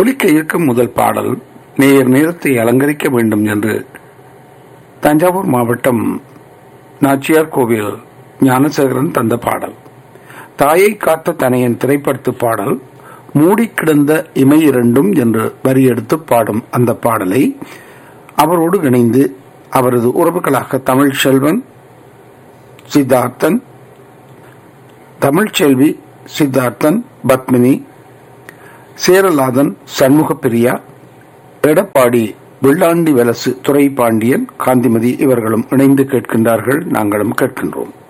ஒலிக்க இருக்கும் முதல் பாடல் நேர் நேரத்தை அலங்கரிக்க வேண்டும் என்று தஞ்சாவூர் மாவட்டம் நாச்சியார் கோவில் ஞானசேகரன் தந்த பாடல் தாயை காத்த தனையன் திரைப்படத்து பாடல் மூடி கிடந்த இமை இரண்டும் என்று வரி எடுத்து பாடும் அந்த பாடலை அவரோடு இணைந்து அவரது உறவுகளாக தமிழ் செல்வன் சித்தார்த்தன் தமிழ்ச்செல்வி சித்தார்த்தன் பத்மினி சேரலாதன் சண்முக பிரியா எடப்பாடி வெள்ளாண்டி வலசு துறை பாண்டியன் காந்திமதி இவர்களும் இணைந்து கேட்கின்றார்கள் நாங்களும் கேட்கின்றோம்